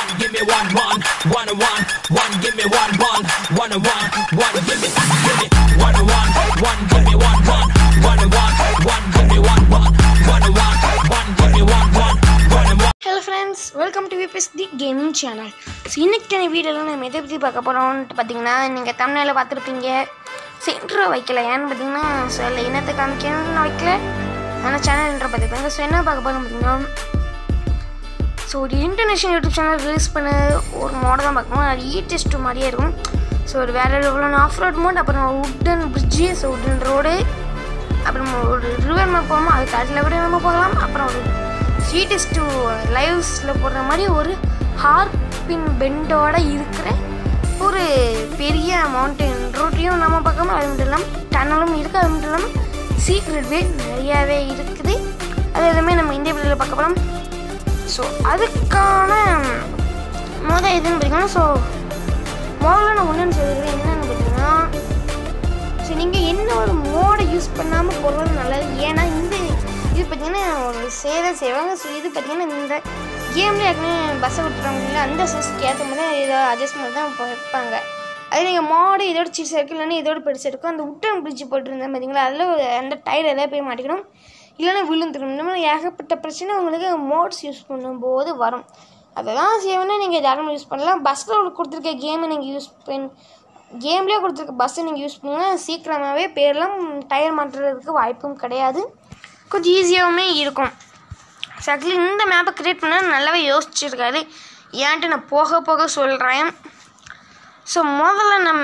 one, give me one, one, one, one, one, give me one, one, one, one, one, give me, give me one, one, one, give me one, one, one, one, one, give me one, one, one, one, one, give me one, one, one, one. Hello friends welcome to VBS the gaming channel so இன்னைக்கான வீடியோவில் நம்ம எதை பற்றி பார்க்க போகிறோம்ட்டு பார்த்தீங்கன்னா நீங்கள் தமிழில் பார்த்துருப்பீங்க சென்ட்ரோ வைக்கல ஏன்னு பார்த்தீங்கன்னா ஸோ இல்லை என்னத்தை காமிக்கணும்னு நான் வைக்கல ஆனால் சேனல் என்ற பார்த்துருப்பாங்க ஸோ என்ன பார்க்க போகிறோம் பார்த்தீங்கன்னா ஸோ ஒரு இன்டர்நேஷனல் யூடியூப் சேனல் ரிலீஸ் பண்ண ஒரு மோடை தான் பார்க்கணும் அது இ டெஸ்ட் மாதிரியே இருக்கும் ஸோ ஒரு வேறு லெவலான ஆஃப் ரோட் மோட் அப்புறம் wooden bridge so wooden road அப்புறம் ஒரு ரிவர் மேப் போகணும் அதுக்கு அதில் விட நம்ம போகலாம் அப்புறம் ஒரு ஸ்வீட்டஸ்ட் லைவ்ஸில் போடுற மாதிரி ஒரு ஹார்பின் பெண்டோட இருக்கிற ஒரு பெரிய மவுண்டன் ரோட்டையும் நம்ம பார்க்காம அது மட்டும் இல்லாமல் டனலும் இருக்குது அது மட்டும் இல்லாமல் சீக்ரெட் வே நிறையாவே இருக்குது அது எல்லாமே நம்ம இந்த வீடியோவில் பார்க்க போகலாம் ஸோ அதுக்கான மொதல் எதுன்னு பார்த்தீங்கன்னா ஸோ முதல்ல நான் ஒன்றுன்னு சொல்லிடுறேன் என்னென்னு பார்த்தீங்கன்னா ஸோ நீங்கள் என்ன ஒரு மோடை யூஸ் பண்ணாமல் போடுறது நல்லது ஏன்னா இந்த இது பார்த்தீங்கன்னா ஒரு சேவை செய்வாங்க ஸோ இது பார்த்தீங்கன்னா இந்த கேமில் ஏற்கனவே பஸ்ஸை விட்டுறாங்க இல்லை அந்த சைஸ்க்கு ஏற்ற மாதிரி ஏதோ அட்ஜஸ்ட்மெண்ட் தான் இப்போ வைப்பாங்க அது நீங்கள் மாடு இதோட சிறுசாக இருக்குது இல்லைன்னா இதோட பெருசாக இருக்கும் அந்த உட்டன் பிரிட்ஜ் போட்டுருந்தேன் பார்த்தீங்களா அதில் ஒரு அந்த டயர் எதாவது போய் மாட்டிக்கணும் இல்லைன்னா விழுந்துடும் இந்த மாதிரி ஏகப்பட்ட பிரச்சனை உங்களுக்கு மோட்ஸ் யூஸ் பண்ணும்போது வரும் அதெல்லாம் செய்யணும்னா நீங்கள் தாராளமாக யூஸ் பண்ணலாம் பஸ்ஸில் கொடுத்துருக்க கேமை நீங்கள் யூஸ் பண்ணி கேம்லேயே கொடுத்துருக்க பஸ்ஸை நீங்கள் யூஸ் பண்ணிங்கன்னா சீக்கிரமாகவே பேர்லாம் டயர் மாட்டுறதுக்கு வாய்ப்பும் கிடையாது கொஞ்சம் ஈஸியாகவுமே இருக்கும் சக்லி இந்த மேப்பை க்ரியேட் பண்ண நல்லாவே யோசிச்சிருக்காரு ஏன்ட்டு நான் போக போக சொல்கிறேன் ஸோ முதல்ல நம்ம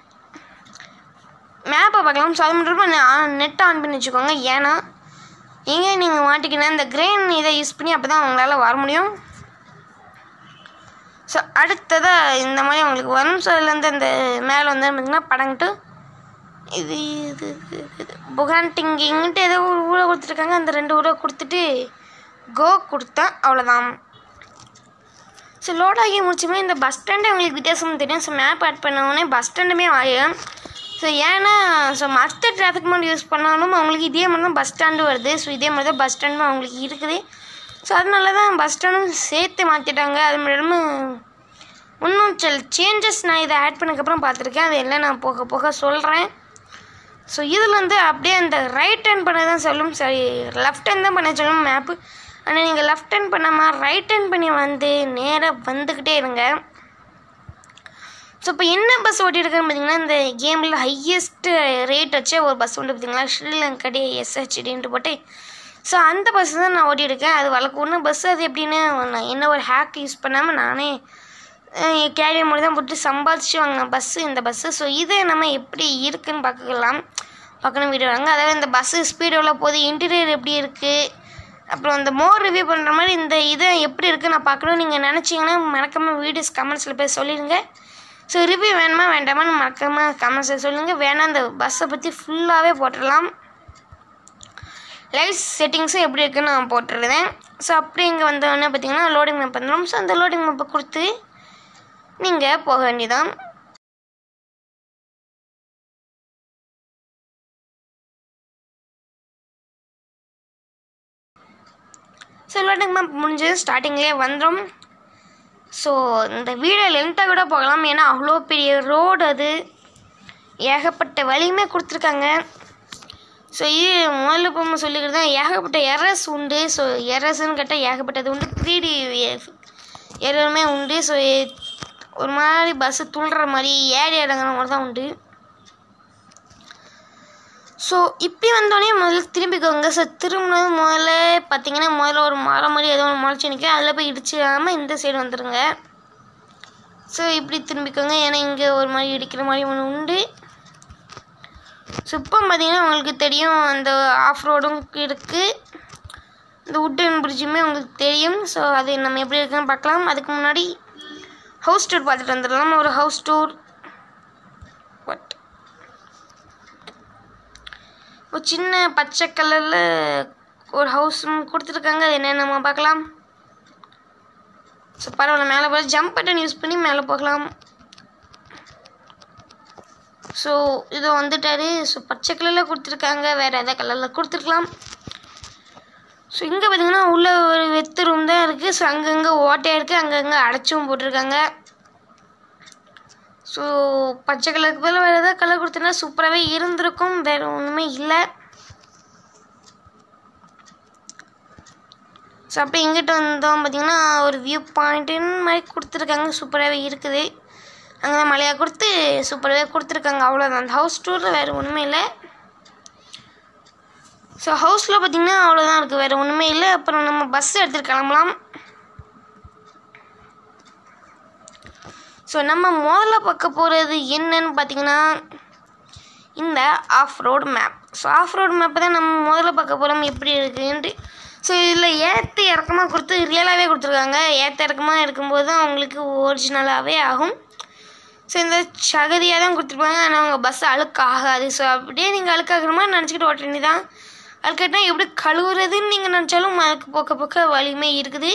மேப்பை பார்க்கலாம் ஸோ அது மட்டும் நெட் ஆன் பண்ணி வச்சுக்கோங்க ஏன்னா எங்கே நீங்கள் மாட்டிக்கினா இந்த கிரெயின் இதை யூஸ் பண்ணி அப்போ தான் உங்களால் வர முடியும் ஸோ அடுத்ததாக இந்த மாதிரி உங்களுக்கு வரும் ஸோ அதுலேருந்து அந்த மேலே வந்து பார்த்திங்கன்னா படங்கிட்டு இது இது இது இது புகான்டிங் இங்கிட்டு ஏதோ ஒரு ஊரை கொடுத்துருக்காங்க அந்த ரெண்டு ஊரை கொடுத்துட்டு கோ கொடுத்தேன் அவ்வளோதான் ஸோ லோட் ஆகி முடிச்சுமே இந்த பஸ் ஸ்டாண்டே உங்களுக்கு வித்தியாசம் தெரியும் ஸோ மேப் ஆட் பண்ண உடனே பஸ் ஸ்டாண்டுமே ஆயிடும் ஸோ ஏன்னா ஸோ மற்ற டிராஃபிக் மோட் யூஸ் பண்ணாலும் அவங்களுக்கு இதே மாதிரி தான் பஸ் ஸ்டாண்டு வருது ஸோ இதே மாதிரி தான் பஸ் ஸ்டாண்டும் அவங்களுக்கு இருக்குது ஸோ அதனால தான் பஸ் ஸ்டாண்டும் சேர்த்து மாற்றிட்டாங்க அது மட்டும் இல்லாமல் இன்னும் சில சேஞ்சஸ் நான் இதை ஆட் பண்ணதுக்கப்புறம் பார்த்துருக்கேன் அது எல்லாம் நான் போக போக சொல்கிறேன் ஸோ இதில் வந்து அப்படியே அந்த ரைட் ஹேண்ட் பண்ண தான் சொல்லும் சரி லெஃப்ட் ஹேண்ட் தான் பண்ண சொல்லும் மேப்பு ஆனால் நீங்கள் லெஃப்ட் ஹேண்ட் பண்ணாமல் ரைட் ஹேண்ட் பண்ணி வந்து நேராக வந்துக்கிட்டே இருங்க ஸோ இப்போ என்ன பஸ் ஓட்டியிருக்குன்னு பார்த்தீங்கன்னா இந்த கேமில் ஹையஸ்ட் ரேட் வச்ச ஒரு பஸ் உண்டு பார்த்தீங்களா ஸ்ரீலங்கடி எஸ்ஹெச்டின்ட்டு போட்டு ஸோ அந்த பஸ் தான் நான் ஓட்டியிருக்கேன் அது வழக்கம்னு பஸ் அது எப்படின்னு நான் என்ன ஒரு ஹேக் யூஸ் பண்ணாமல் நானே கேரியர் மூலம் தான் போட்டு சம்பாதிச்சு வாங்கின பஸ்ஸு இந்த பஸ்ஸு ஸோ இதை நம்ம எப்படி இருக்குன்னு பார்க்கலாம் பார்க்கணும் வீடியோ வாங்க அதாவது இந்த பஸ்ஸு ஸ்பீடு எவ்வளோ போகுது இன்டீரியர் எப்படி இருக்குது அப்புறம் இந்த மோர் ரிவ்யூ பண்ணுற மாதிரி இந்த இதை எப்படி இருக்குது நான் பார்க்கணும் நீங்கள் நினச்சிங்கன்னா மறக்காமல் வீடியோஸ் கமெண்ட்ஸில் போய் சொல்லிடுங்க ஸோ ரிவ்யூ வேணுமா வேண்டாமான்னு மறக்காமல் கமெண்ட்ஸில் சொல்லுங்கள் வேணாம் இந்த பஸ்ஸை பற்றி ஃபுல்லாகவே போட்டுடலாம் லைட் செட்டிங்ஸும் எப்படி இருக்குன்னு நான் போட்டுருந்தேன் ஸோ அப்படி இங்கே வந்தோடனே பார்த்தீங்கன்னா லோடிங் மேப் வந்துடும் ஸோ அந்த லோடிங் மேப்பை கொடுத்து நீங்கள் போக வேண்டியதான் ஸோ லோடிங் மேப் முடிஞ்சது ஸ்டார்டிங்லேயே வந்துடும் ஸோ இந்த வீடியோ லென்த்தாக கூட போகலாம் ஏன்னா அவ்வளோ பெரிய ரோடு அது ஏகப்பட்ட வழியுமே கொடுத்துருக்காங்க ஸோ இது முதல்ல போகும்போது சொல்லிக்கிறது தான் ஏகப்பட்ட எரஸ் உண்டு ஸோ எரஸ்ன்னு கேட்டால் ஏகப்பட்டது உண்டு த்ரீ டி எரருமே உண்டு ஸோ ஒரு மாதிரி பஸ்ஸு துள்ளுற மாதிரி ஏறி இறங்குற மாதிரி தான் உண்டு ஸோ இப்படி வந்தோடனே முதல்ல திரும்பிக்கோங்க ஸோ திரும்பினது முதல்ல பார்த்தீங்கன்னா முதல்ல ஒரு மரம் மாதிரி ஏதோ ஒன்று முளைச்சி நிற்கும் அதில் போய் இடிச்சிடாமல் இந்த சைடு வந்துடுங்க ஸோ இப்படி திரும்பிக்கோங்க ஏன்னா இங்கே ஒரு மாதிரி இடிக்கிற மாதிரி ஒன்று உண்டு ஸோ இப்போ பார்த்தீங்கன்னா உங்களுக்கு தெரியும் அந்த ஆஃப் ரோடும் இருக்குது இந்த உட்டன் பிரிட்ஜுமே உங்களுக்கு தெரியும் ஸோ அது நம்ம எப்படி இருக்குன்னு பார்க்கலாம் அதுக்கு முன்னாடி ஹவுஸ் டூர் பார்த்துட்டு வந்துடலாம் ஒரு ஹவுஸ் டூர் பட் ஒரு சின்ன பச்சை கலரில் ஒரு ஹவுஸ் கொடுத்துருக்காங்க அது என்னென்னு நம்ம பார்க்கலாம் ஸோ பரவாயில்ல மேலே போய் ஜம்ப் பட்டன் யூஸ் பண்ணி மேலே போகலாம் ஸோ இது வந்துட்டாரு ஸோ பச்சை கலரில் கொடுத்துருக்காங்க வேறு எதாவது கலரில் கொடுத்துருக்கலாம் ஸோ இங்கே பார்த்தீங்கன்னா உள்ள ஒரு வெத்து ரூம் தான் இருக்குது ஸோ அங்கங்கே ஓட்டையாக இருக்குது அங்கங்கே அடைச்சும் போட்டிருக்காங்க ஸோ பச்சை கலருக்கு பதில் வேறு ஏதாவது கலர் கொடுத்தனா சூப்பராகவே இருந்திருக்கும் வேறு ஒன்றுமே இல்லை ஸோ அப்படியே இங்கிட்ட வந்தோம் பார்த்தீங்கன்னா ஒரு வியூ பாயிண்ட்டுன்னு மாதிரி கொடுத்துருக்காங்க சூப்பராகவே இருக்குது அங்கே தான் மலையாக கொடுத்து சூப்பராகவே கொடுத்துருக்காங்க அவ்வளோதான் அந்த ஹவுஸ் டூரில் வேறு ஒன்றுமே இல்லை ஸோ ஹவுஸில் பார்த்தீங்கன்னா அவ்வளோதான் இருக்குது வேறு ஒன்றுமே இல்லை அப்புறம் நம்ம பஸ் எடுத்துகிட்டு கிளம்பலாம் ஸோ நம்ம முதல்ல பார்க்க போகிறது என்னன்னு பார்த்தீங்கன்னா இந்த off road map so off road மேப்பை தான் நம்ம முதல்ல பார்க்க போகிறோம் எப்படி இருக்குன்ட்டு ஸோ இதில் ஏற்ற இறக்கமாக கொடுத்து ரியலாகவே கொடுத்துருக்காங்க ஏற்ற இறக்கமாக இருக்கும்போது தான் அவங்களுக்கு ஒரிஜினலாகவே ஆகும் ஸோ இந்த சகதியாக தான் கொடுத்துருப்பாங்க ஆனால் அவங்க பஸ் அழுக்கு ஆகாது ஸோ அப்படியே நீங்கள் அழுக்காகிற மாதிரி நினச்சிக்கிட்டு ஓட்ட வேண்டி தான் அழுக்கட்டினா எப்படி கழுவுறதுன்னு நீங்கள் நினச்சாலும் அதுக்கு போக்க போக்க வலிமை இருக்குது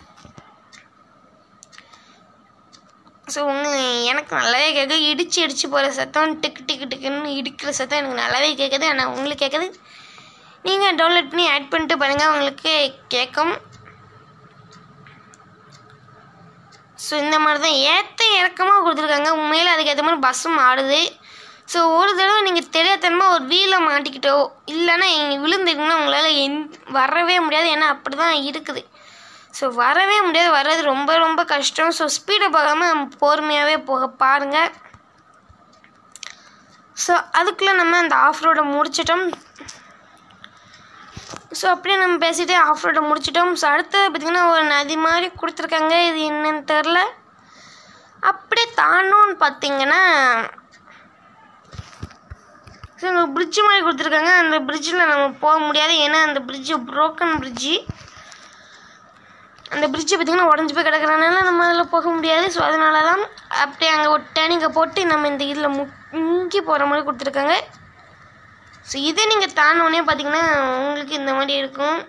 ஸோ உங்க எனக்கு நல்லாவே கேட்குது இடிச்சு இடிச்சு போகிற சத்தம் டிக்கு டிக்கு டிக்குன்னு இடிக்கிற சத்தம் எனக்கு நல்லாவே கேட்குது ஆனால் உங்களுக்கு கேட்குது நீங்கள் டவுன்லோட் பண்ணி ஆட் பண்ணிட்டு பாருங்கள் உங்களுக்கு கேட்கும் ஸோ இந்த மாதிரி தான் ஏற்ற இறக்கமாக கொடுத்துருக்காங்க உண்மையில் அதுக்கேற்ற மாதிரி பஸ்ஸும் ஆடுது ஸோ ஒரு தடவை நீங்கள் தெரியாதனமாக ஒரு வீலை மாட்டிக்கிட்டோ இல்லைன்னா இங்கே விழுந்துருங்கன்னா உங்களால் எந் வரவே முடியாது ஏன்னா அப்படி தான் இருக்குது ஸோ வரவே முடியாது வர்றது ரொம்ப ரொம்ப கஷ்டம் ஸோ ஸ்பீடை பார்க்காம பொறுமையாகவே போக பாருங்கள் ஸோ அதுக்குள்ளே நம்ம அந்த ஆஃப் ரோடை முடிச்சிட்டோம் ஸோ அப்படியே நம்ம பேசிட்டு ஆஃப் ரோடை முடிச்சிட்டோம் ஸோ அடுத்தது பார்த்திங்கன்னா ஒரு நதி மாதிரி கொடுத்துருக்காங்க இது என்னன்னு தெரில அப்படியே தாண்டோன்னு பார்த்தீங்கன்னா ஸோ இங்கே பிரிட்ஜு மாதிரி கொடுத்துருக்காங்க அந்த பிரிட்ஜில் நம்ம போக முடியாது ஏன்னா அந்த பிரிட்ஜு ப்ரோக்கன் பிரிட்ஜு அந்த பிரிட்ஜு பார்த்திங்கன்னா உடஞ்சி போய் கிடக்கிறனால நம்ம அதில் போக முடியாது ஸோ அதனால தான் அப்படியே அங்கே ஒரு டேனிங்கை போட்டு நம்ம இந்த இதில் முங்கி போகிற மாதிரி கொடுத்துருக்காங்க ஸோ இதை நீங்கள் தாண்டோடனே பார்த்தீங்கன்னா உங்களுக்கு இந்த மாதிரி இருக்கும்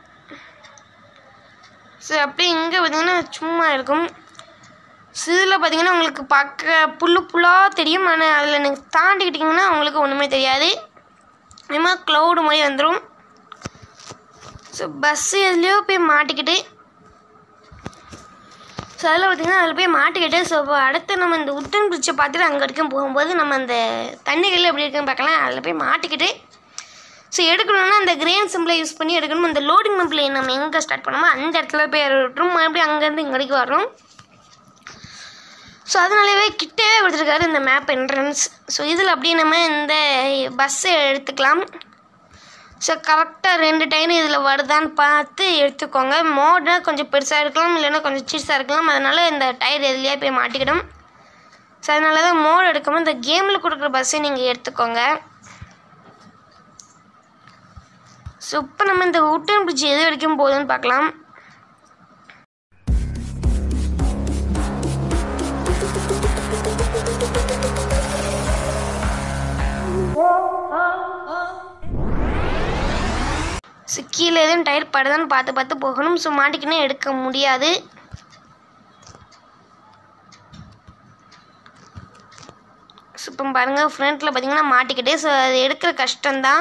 ஸோ அப்படியே இங்கே பார்த்தீங்கன்னா சும்மா இருக்கும் ஸோ இதில் பார்த்தீங்கன்னா உங்களுக்கு பார்க்க புல்லு புல்லாக தெரியும் ஆனால் அதில் நீங்கள் தாண்டிக்கிட்டிங்கன்னா உங்களுக்கு ஒன்றுமே தெரியாது இனிமே க்ளவுடு மாதிரி வந்துடும் ஸோ பஸ்ஸு எதுலேயோ போய் மாட்டிக்கிட்டு ஸோ அதில் பார்த்தீங்கன்னா அதில் போய் மாட்டிக்கிட்டு ஸோ இப்போ அடுத்து நம்ம இந்த உட்டன் பிரிட்ஜை பார்த்துட்டு அங்கே வரைக்கும் போகும்போது நம்ம அந்த தண்ணிகள் எப்படி இருக்குன்னு பார்க்கலாம் அதில் போய் மாட்டிக்கிட்டு ஸோ எடுக்கணும்னா அந்த கிரேன் சிம்பிளை யூஸ் பண்ணி எடுக்கணும் அந்த லோடிங் மேப்பில் நம்ம எங்கே ஸ்டார்ட் பண்ணோமோ அந்த இடத்துல போய் விட்டுரும் மறுபடியும் அங்கேருந்து இங்கே வரைக்கும் வரணும் ஸோ அதனாலவே கிட்டவே கொடுத்துருக்காரு இந்த மேப் என்ட்ரன்ஸ் ஸோ இதில் அப்படியே நம்ம இந்த பஸ்ஸை எடுத்துக்கலாம் ஸோ கரெக்டாக ரெண்டு டைம் இதில் வருதான்னு பார்த்து எடுத்துக்கோங்க மோட்னா கொஞ்சம் பெருசாக இருக்கலாம் இல்லைன்னா கொஞ்சம் சிறுசாக இருக்கலாம் அதனால் இந்த டயர் எதுலேயே போய் மாட்டிக்கிடும் ஸோ அதனால தான் மோட் எடுக்காமல் இந்த கேமில் கொடுக்குற பஸ்ஸை நீங்கள் எடுத்துக்கோங்க ஸோ இப்போ நம்ம இந்த உட்டன் பிரிட்ஜ் எது வரைக்கும் போகுதுன்னு பார்க்கலாம் ஸோ கீழே எதுவும் டயர் படுதான்னு பார்த்து பார்த்து போகணும் ஸோ மாட்டிக்கினே எடுக்க முடியாது ஸோ இப்போ பாருங்கள் ஃப்ரண்ட்டில் பார்த்தீங்கன்னா மாட்டிக்கிட்டு ஸோ அது எடுக்கிற கஷ்டம்தான்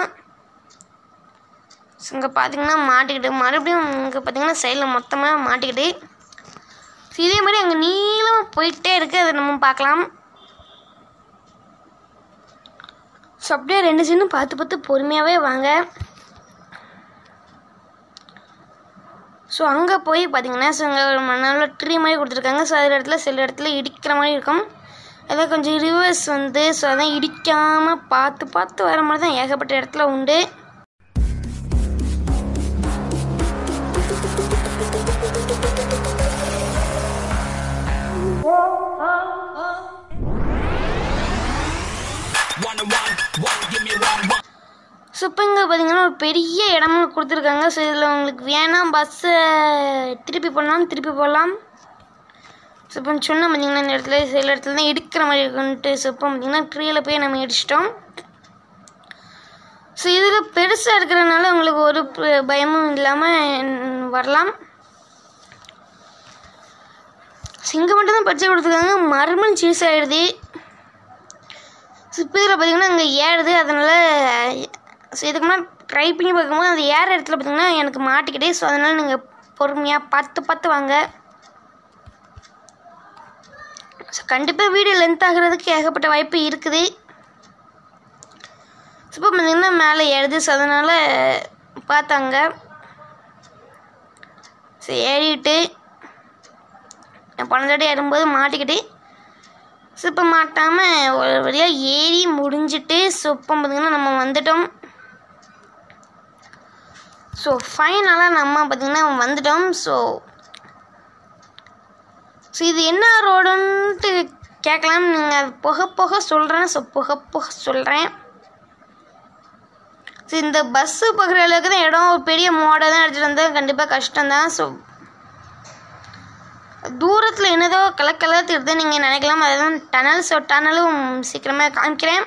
ஸோ இங்கே பார்த்தீங்கன்னா மாட்டிக்கிட்டு மறுபடியும் இங்கே பார்த்தீங்கன்னா சைடில் மொத்தமாக மாட்டிக்கிட்டு ஸோ இதே மாதிரி அங்கே நீளமாக போயிட்டே இருக்குது அதை நம்ம பார்க்கலாம் ஸோ அப்படியே ரெண்டு சீனும் பார்த்து பார்த்து பொறுமையாகவே வாங்க ஸோ அங்கே போய் பார்த்தீங்கன்னா ஸோ அங்கே ஒரு நல்ல ட்ரீ மாதிரி கொடுத்துருக்காங்க ஸோ அதில் இடத்துல சில இடத்துல இடிக்கிற மாதிரி இருக்கும் அதான் கொஞ்சம் ரிவர்ஸ் வந்து ஸோ அதான் இடிக்காமல் பார்த்து பார்த்து வர மாதிரி தான் ஏகப்பட்ட இடத்துல உண்டு One and one, one, give me one, one. So இப்போ இங்கே பார்த்தீங்கன்னா ஒரு பெரிய இடமா கொடுத்துருக்காங்க ஸோ இதில் உங்களுக்கு வேணாம் பஸ்ஸை திருப்பி போடலாம் திருப்பி போடலாம் ஸோ இப்போ சொன்னால் பார்த்தீங்கன்னா இந்த இடத்துல சில இடத்துல தான் இடிக்கிற மாதிரி இருக்குன்ட்டு ஸோ இப்போ பார்த்தீங்கன்னா ட்ரீயில் போய் நம்ம இடிச்சிட்டோம் ஸோ இதில் பெருசாக இருக்கிறனால உங்களுக்கு ஒரு ப- பயமும் இல்லாமல் வரலாம் சிங்க மட்டும் தான் பச்சை கொடுத்துருக்காங்க மறுபடியும் சீஸ் ஆகிடுது ஸோ இப்போ இதில் பார்த்தீங்கன்னா இங்கே ஏறுது அதனால் ஸோ இதுக்கு முன்னாடி ட்ரை பண்ணி பார்க்கும்போது அது ஏற இடத்துல பார்த்தீங்கன்னா எனக்கு மாட்டிக்கிட்டே ஸோ அதனால் நீங்கள் பொறுமையாக பார்த்து பார்த்து வாங்க ஸோ கண்டிப்பாக வீடியோ லென்த் ஆகிறதுக்கு ஏகப்பட்ட வாய்ப்பு இருக்குது ஸோ இப்போ பார்த்தீங்கன்னா மேலே ஏறுது ஸோ அதனால் பார்த்தாங்க ஸோ ஏறிட்டு நான் போன தடவை ஏறும்போது மாட்டிக்கிட்டு ஸோ இப்போ மாட்டாமல் ஒரு வழியாக ஏறி முடிஞ்சிட்டு ஸோ இப்போ பார்த்திங்கன்னா நம்ம வந்துட்டோம் ஸோ ஃபைனலாக நம்ம பார்த்திங்கன்னா வந்துட்டோம் ஸோ ஸோ இது என்ன ரோடுன்ட்டு கேட்கலாம் நீங்கள் அது போக போக சொல்கிறேன் ஸோ போக போக சொல்கிறேன் ஸோ இந்த பஸ்ஸு பார்க்குற அளவுக்கு தான் இடம் ஒரு பெரிய மாடல் தான் எடுத்துகிட்டு வந்தால் கண்டிப்பாக கஷ்டம்தான் ஸோ தூரத்தில் என்னதோ கலர் கலர் தெரியுது நீங்கள் நினைக்கலாம் அதுதான் டனல் ஸோ டனலும் சீக்கிரமாக காமிக்கிறேன்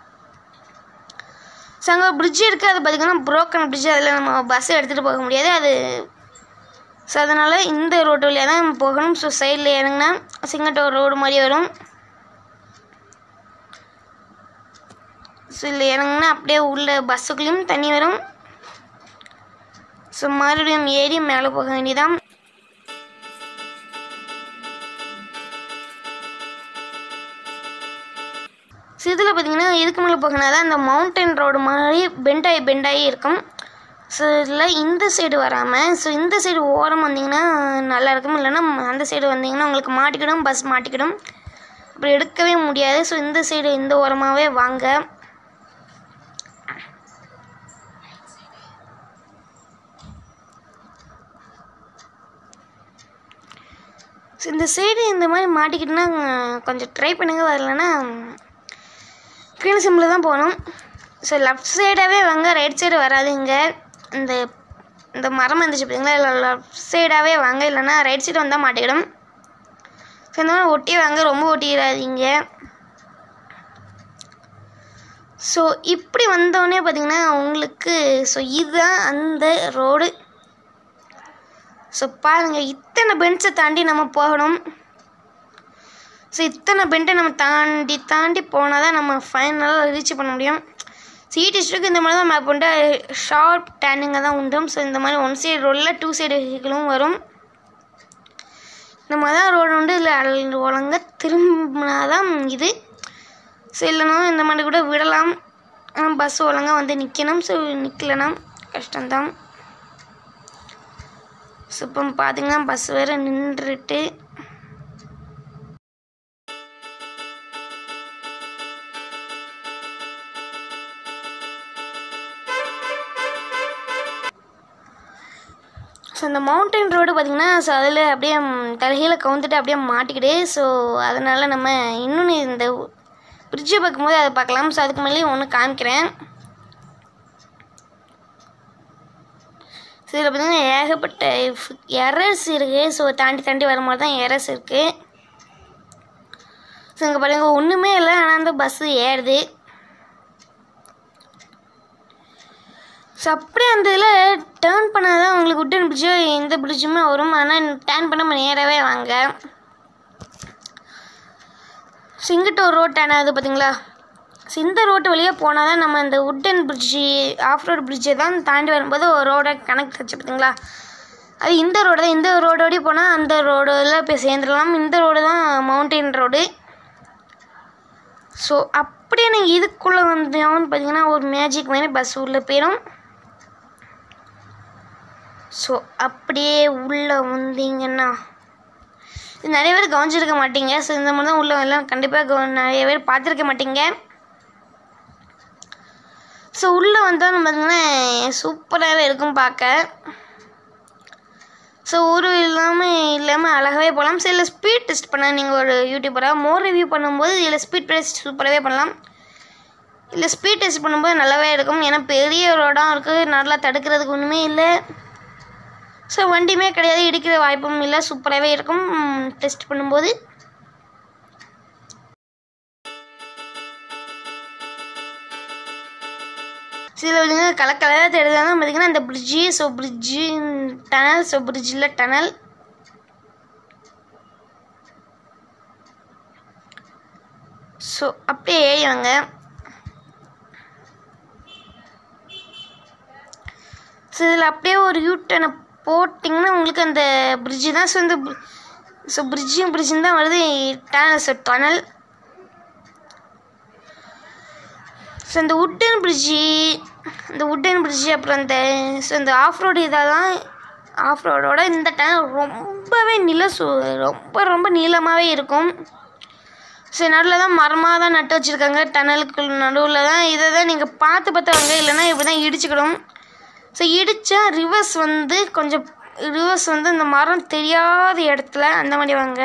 ஸோ அங்கே பிரிட்ஜ் இருக்குது அது பார்த்திங்கன்னா புரோக்கன் பிரிட்ஜ் அதில் நம்ம பஸ் எடுத்துகிட்டு போக முடியாது அது ஸோ அதனால் இந்த ரோட்டு வழியாக தான் நம்ம போகணும் ஸோ சைடில் இறங்கினா சிங்கட்டோர் ரோடு மாதிரி வரும் ஸோ இதில் இறங்கினா அப்படியே உள்ள பஸ்ஸுக்குள்ளேயும் தண்ணி வரும் ஸோ மறுபடியும் ஏறி மேலே போக வேண்டியதான் ஸோ இதில் பார்த்தீங்கன்னா இதுக்கு மேலே போகினா தான் அந்த மவுண்டன் ரோடு மாதிரி பெண்டாகி பெண்டாகி இருக்கும் ஸோ இதில் இந்த சைடு வராமல் ஸோ இந்த சைடு ஓரம் வந்தீங்கன்னா நல்லா இருக்கும் இல்லைன்னா அந்த சைடு வந்தீங்கன்னா உங்களுக்கு மாட்டிக்கிடும் பஸ் மாட்டிக்கிடும் அப்படி எடுக்கவே முடியாது ஸோ இந்த சைடு இந்த ஓரமாகவே வாங்க ஸோ இந்த சைடு இந்த மாதிரி மாட்டிக்கிட்டுனா கொஞ்சம் ட்ரை பண்ணுங்க வரலன்னா க்ரீன் சிம்மில் தான் போகணும் ஸோ லெஃப்ட் சைடாகவே வாங்க ரைட் சைடு வராதுங்க இந்த இந்த மரம் இருந்துச்சு பார்த்தீங்களா இல்லை லெஃப்ட் சைடாகவே வாங்க இல்லைன்னா ரைட் சைடு வந்தால் மாட்டிக்கிடும் ஸோ இந்த மாதிரி ஒட்டி வாங்க ரொம்ப ஒட்டிடாதீங்க ஸோ இப்படி வந்தோடனே பார்த்தீங்கன்னா உங்களுக்கு ஸோ இதுதான் அந்த ரோடு ஸோ பாருங்கள் இத்தனை பென்ஸை தாண்டி நம்ம போகணும் ஸோ இத்தனை பென்ட்டை நம்ம தாண்டி தாண்டி போனால் தான் நம்ம ஃபைனலாக ரீச் பண்ண முடியும் சீட் டிஸ்ட்ரிக்கு இந்த மாதிரி தான் மேப் உண்டு ஷார்ப் டேனிங்காக தான் உண்டும் ஸோ இந்த மாதிரி ஒன் சைடு ரோடில் டூ சைடு வெஹிக்கிளும் வரும் இந்த மாதிரி தான் ரோடு உண்டு இதில் ஒழுங்காக திரும்பினா தான் இது ஸோ இல்லைனா இந்த மாதிரி கூட விடலாம் ஆனால் பஸ் ஒழுங்காக வந்து நிற்கணும் ஸோ நிற்கலனா கஷ்டம்தான் ஸோ இப்போ பார்த்தீங்கன்னா பஸ் வேறு நின்றுட்டு ஸோ இந்த மவுண்டன் ரோடு பார்த்திங்கன்னா ஸோ அதில் அப்படியே தலைகீழ கவுந்துட்டு அப்படியே மாட்டிக்கிடு ஸோ அதனால் நம்ம இன்னொன்று இந்த பிரிட்ஜை பார்க்கும்போது அதை பார்க்கலாம் ஸோ அதுக்கு மேலேயும் ஒன்று காமிக்கிறேன் ஸோ இதில் பார்த்தீங்கன்னா ஏகப்பட்ட எரர்ஸ் இருக்குது ஸோ தாண்டி தாண்டி வரும்போது தான் எரர்ஸ் இருக்குது ஸோ இங்கே பாருங்க ஒன்றுமே இல்லை ஆனால் அந்த பஸ்ஸு ஏறுது ஸோ அப்படியே அந்த இதில் டேர்ன் பண்ணால் தான் உங்களுக்கு உட்டன் பிரிட்ஜோ எந்த பிரிட்ஜுமே வரும் ஆனால் டேர்ன் பண்ண நேராகவே வாங்க சிங்கட்டூர் ரோட் டேன் ஆகுது பார்த்தீங்களா ஸோ இந்த ரோட்டு வழியாக போனால் தான் நம்ம இந்த உட்டன் பிரிட்ஜி ஆஃப் ரோடு பிரிட்ஜை தான் தாண்டி வரும்போது ஒரு ரோட கனெக்ட் வச்சு பார்த்தீங்களா அது இந்த ரோடு தான் இந்த ரோடோடய போனால் அந்த ரோடில் போய் சேர்ந்துடலாம் இந்த ரோடு தான் மவுண்டைன் ரோடு ஸோ அப்படியே நீங்கள் இதுக்குள்ளே வந்தோம்னு பார்த்தீங்கன்னா ஒரு மேஜிக் மாதிரி பஸ் உள்ளே போயிடும் ஸோ அப்படியே உள்ளே வந்தீங்கன்னா இது நிறைய பேர் கவனிச்சிருக்க மாட்டீங்க ஸோ இந்த மாதிரி தான் உள்ளே எல்லாம் கண்டிப்பாக கவ நிறைய பேர் பார்த்துருக்க மாட்டீங்க ஸோ உள்ளே வந்தால் பார்த்தீங்கன்னா சூப்பராகவே இருக்கும் பார்க்க ஸோ ஒரு இல்லாமல் இல்லாமல் அழகாகவே போகலாம் ஸோ இதில் ஸ்பீட் டெஸ்ட் பண்ண நீங்கள் ஒரு யூடியூபராக மோர் ரிவ்யூ பண்ணும்போது இதில் ஸ்பீட் டெஸ்ட் சூப்பராகவே பண்ணலாம் இல்லை ஸ்பீட் டெஸ்ட் பண்ணும்போது நல்லாவே இருக்கும் ஏன்னா பெரிய ரோடாக இருக்குது நல்லா தடுக்கிறதுக்கு ஒன்றுமே இல்லை ஸோ வண்டியுமே கிடையாது இடிக்கிற வாய்ப்பும் இல்லை சூப்பராகவே இருக்கும் டெஸ்ட் பண்ணும்போது ஸோ இதில் வந்து கலர் கலராக தெரியுதுன்னா பார்த்தீங்கன்னா இந்த bridge so bridge tunnel so பிரிட்ஜில் டனல் ஸோ அப்படியே ஏறி வாங்க ஸோ இதில் அப்படியே ஒரு யூட்டனை போட்டிங்கன்னா உங்களுக்கு அந்த பிரிட்ஜு தான் ஸோ இந்த ஸோ பிரிட்ஜும் பிரிட்ஜும் தான் வருது டனல் ஸோ டனல் ஸோ இந்த உட்டன் பிரிட்ஜி இந்த உட்டன் பிரிட்ஜி அப்புறம் இந்த ஸோ இந்த ஆஃப் ரோடு இதெல்லாம் ஆஃப் ரோடோட இந்த டனல் ரொம்பவே நில சு ரொம்ப ரொம்ப நீளமாகவே இருக்கும் ஸோ நடுவில் தான் மரமாக தான் நட்டு வச்சுருக்காங்க டனலுக்கு நடுவில் தான் இதை தான் நீங்கள் பார்த்து பார்த்து வாங்க இல்லைன்னா இப்படி தான் இடிச்சுக்கணும் ஸோ இடித்தா ரிவர்ஸ் வந்து கொஞ்சம் ரிவர்ஸ் வந்து இந்த மரம் தெரியாத இடத்துல அந்த மாதிரி வாங்க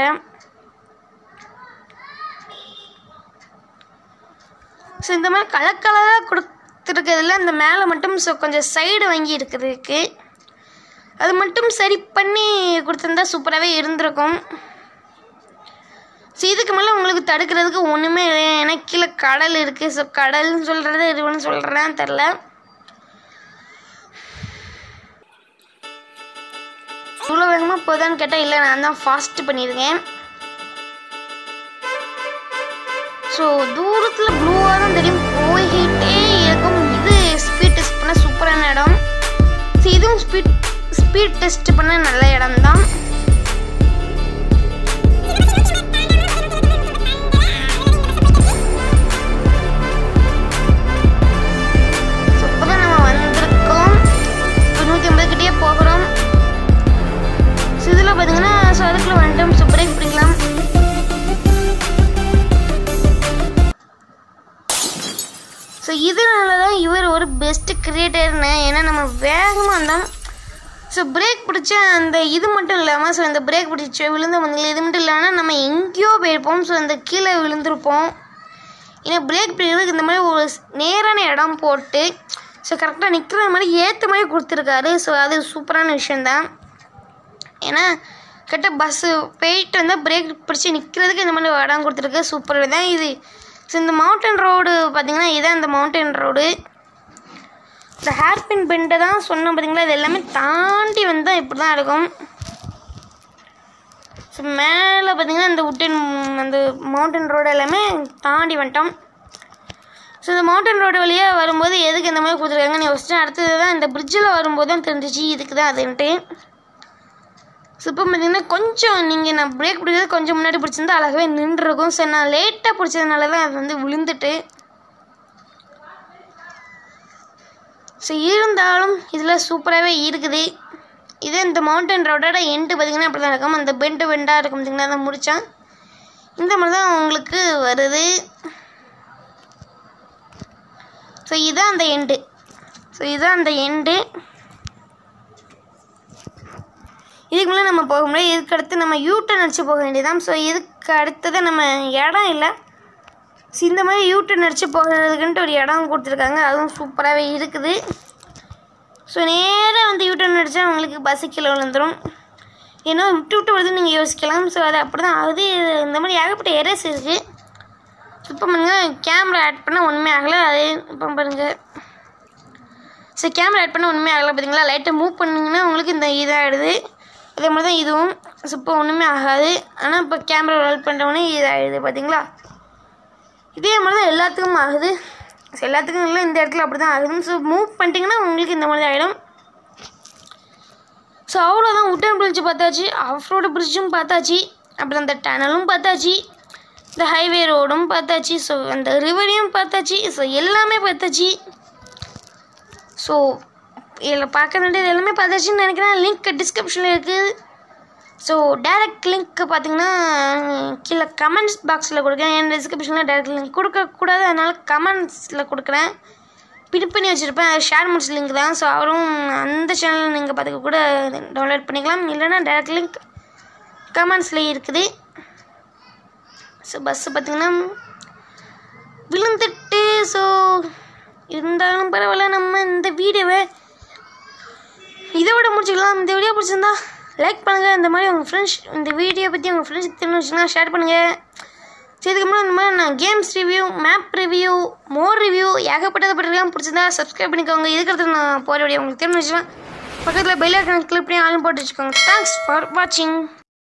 ஸோ இந்த மாதிரி கலர் கலராக கொடுத்துருக்கிறதுல இந்த மேலே மட்டும் ஸோ கொஞ்சம் சைடு வாங்கி இருக்கிறதுக்கு அது மட்டும் சரி பண்ணி கொடுத்துருந்தா சூப்பராகவே இருந்திருக்கும் ஸோ இதுக்கு மேலே உங்களுக்கு தடுக்கிறதுக்கு ஒன்றுமே இல்லை ஏன்னா கீழே கடல் இருக்குது ஸோ கடல்னு சொல்கிறது இதுன்னு சொல்கிறேன்னு தெரில இவ்வளோ வேகமாக போதான்னு கேட்டால் இல்லை நான் தான் ஃபாஸ்ட் பண்ணியிருக்கேன் ஸோ தூரத்தில் ப்ளூவாக தான் தெரியும் போய்கிட்டே இருக்கும் இது ஸ்பீட் டெஸ்ட் பண்ண சூப்பரான இடம் ஸோ இதுவும் ஸ்பீட் ஸ்பீட் டெஸ்ட் பண்ண நல்ல இடம் தான் ஸோ இப்போ தான் நம்ம வந்திருக்கோம் இப்போ நூற்றி ஐம்பது கிட்டே போகிறோம் ஸோ இதில் பார்த்தீங்கன்னா ஸோ அதுக்குள்ளே வந்துட்டோம் ஸோ பிரேக் பிடிக்கலாம் ஸோ இதனால தான் இவர் ஒரு பெஸ்ட் கிரியேட்டர்னு ஏன்னா நம்ம வேகமாக இருந்தால் ஸோ பிரேக் பிடிச்ச அந்த இது மட்டும் இல்லாமல் ஸோ இந்த பிரேக் பிடிச்ச விழுந்த வந்து இது மட்டும் இல்லாமல் நம்ம எங்கேயோ போயிருப்போம் ஸோ அந்த கீழே விழுந்திருப்போம் ஏன்னா பிரேக் பிடிக்கிறதுக்கு இந்த மாதிரி ஒரு நேரான இடம் போட்டு ஸோ கரெக்டாக நிற்கிற மாதிரி ஏற்ற மாதிரி கொடுத்துருக்காரு ஸோ அது சூப்பரான விஷயந்தான் ஏன்னா கிட்ட பஸ்ஸு போயிட்டு வந்தால் பிரேக் பிடிச்சி நிற்கிறதுக்கு இந்த மாதிரி இடம் கொடுத்துருக்கு சூப்பர் தான் இது ஸோ இந்த மவுண்டன் ரோடு பார்த்தீங்கன்னா இதான் இந்த மவுண்டன் ரோடு இந்த ஹேர்பின் பெண்டை தான் சொன்னோம் பார்த்தீங்களா இது எல்லாமே தாண்டி வந்தால் இப்படி தான் இருக்கும் ஸோ மேலே பார்த்தீங்கன்னா இந்த உட்டன் அந்த மவுண்டன் ரோடு எல்லாமே தாண்டி வந்துட்டோம் ஸோ இந்த மவுண்டன் ரோடு வழியாக வரும்போது எதுக்கு இந்த மாதிரி கொடுத்துருக்காங்கன்னு யோசிச்சேன் அடுத்தது தான் இந்த பிரிட்ஜில் வரும்போது தான் தெரிஞ்சிச்சு இதுக்கு தான் அதுன்ட்டு ஸோ இப்போ பார்த்தீங்கன்னா கொஞ்சம் நீங்கள் நான் பிரேக் பிடிக்கிறது கொஞ்சம் முன்னாடி பிடிச்சிருந்தா அழகாகவே நின்றுருக்கும் சரி நான் லேட்டாக பிடிச்சதுனால தான் அது வந்து விழுந்துட்டு ஸோ இருந்தாலும் இதில் சூப்பராகவே இருக்குது இதே இந்த மவுண்டன் ரோடோட எண்டு பார்த்தீங்கன்னா அப்படி தான் இருக்கும் அந்த பெண்டு பெண்டாக இருக்கும் பார்த்தீங்கன்னா அதை முடித்தான் இந்த மாதிரி தான் உங்களுக்கு வருது ஸோ இதுதான் அந்த எண்டு ஸோ இதுதான் அந்த எண்டு இதுக்கு மேலே நம்ம போக முடியாது இதுக்கு அடுத்து நம்ம யூட்டன் அடிச்சு போக வேண்டியதான் ஸோ இதுக்கு அடுத்தது நம்ம இடம் இல்லை ஸோ இந்த மாதிரி யூட்டன் அடிச்சு போகிறதுக்குன்ட்டு ஒரு இடம் கொடுத்துருக்காங்க அதுவும் சூப்பராகவே இருக்குது ஸோ நேராக வந்து யூட்டன் அடித்தா உங்களுக்கு பஸ்ஸு கீழே விழுந்துடும் ஏன்னா விட்டு விட்டு வருதுன்னு நீங்கள் யோசிக்கலாம் ஸோ அது அப்படி தான் ஆகுது இது இந்த மாதிரி ஏகப்பட்ட எரேஸ் இருக்குது இப்போ பாருங்க கேமரா ஆட் பண்ணால் ஒன்றுமே ஆகலை அது இப்போ பாருங்கள் ஸோ கேமரா ஆட் பண்ண ஒன்றுமே ஆகலை பார்த்தீங்களா லைட்டை மூவ் பண்ணிங்கன்னா உங்களுக்கு இந்த இதாகிடுது அதே மாதிரி தான் இதுவும் ஸோ இப்போ ஒன்றுமே ஆகாது ஆனால் இப்போ கேமரா ரோல் பண்ணுறவொடனே இதாகிடுது பார்த்தீங்களா இதே மாதிரி தான் எல்லாத்துக்கும் ஆகுது ஸோ எல்லாத்துக்கும் இல்லை இந்த இடத்துல அப்படி தான் ஆகுது ஸோ மூவ் பண்ணிட்டீங்கன்னா உங்களுக்கு இந்த மாதிரி ஆகிடும் ஸோ அவ்வளோதான் உட்டன் பிரிட்ஜ் பார்த்தாச்சு ஆஃப் ரோடு பிரிட்ஜும் பார்த்தாச்சு அப்புறம் அந்த டனலும் பார்த்தாச்சு இந்த ஹைவே ரோடும் பார்த்தாச்சு ஸோ அந்த ரிவரையும் பார்த்தாச்சு ஸோ எல்லாமே பார்த்தாச்சு ஸோ இதில் பார்க்க வேண்டியது எல்லாமே பார்த்தாச்சுன்னு நினைக்கிறேன் லிங்க் டிஸ்கிரிப்ஷனில் இருக்குது ஸோ டேரக்ட் லிங்க் பார்த்தீங்கன்னா கீழே கமெண்ட்ஸ் பாக்ஸில் கொடுக்குறேன் என் டிஸ்கிரிப்ஷனில் டேரக்ட் லிங்க் கொடுக்கக்கூடாது அதனால் கமெண்ட்ஸில் கொடுக்குறேன் பின் பண்ணி வச்சுருப்பேன் அது ஷேர் முடிச்ச லிங்க் தான் ஸோ அவரும் அந்த சேனல் நீங்கள் பார்த்துக்க கூட டவுன்லோட் பண்ணிக்கலாம் இல்லைன்னா டேரக்ட் லிங்க் கமெண்ட்ஸில் இருக்குது ஸோ பஸ்ஸு பார்த்திங்கன்னா விழுந்துட்டு ஸோ இருந்தாலும் பரவாயில்ல நம்ம இந்த வீடியோவை இதோட முடிச்சுக்கலாம் இந்த வீடியோ பிடிச்சிருந்தா லைக் பண்ணுங்கள் இந்த மாதிரி உங்கள் ஃப்ரெண்ட்ஸ் இந்த வீடியோ பற்றி உங்கள் ஃப்ரெண்ட்ஸ் தெரிஞ்சுன்னா ஷேர் பண்ணுங்கள் சரி இதுக்கு முன்னாடி இந்த மாதிரி நான் games review map review more review ஏகப்பட்டதை பற்றிருக்கேன் பிடிச்சிருந்தா சப்ஸ்கிரைப் பண்ணிக்கோங்க இதுக்கு அடுத்து நான் போகிற வீடியோ உங்களுக்கு தெரிஞ்சு வச்சுக்கலாம் பக்கத்தில் பெல் ஐக்கான் கிளிக் பண்ணி ஆன் போட்டு வச்சுக்கோங்க தேங்க்ஸ் ஃபார் வாட்சிங்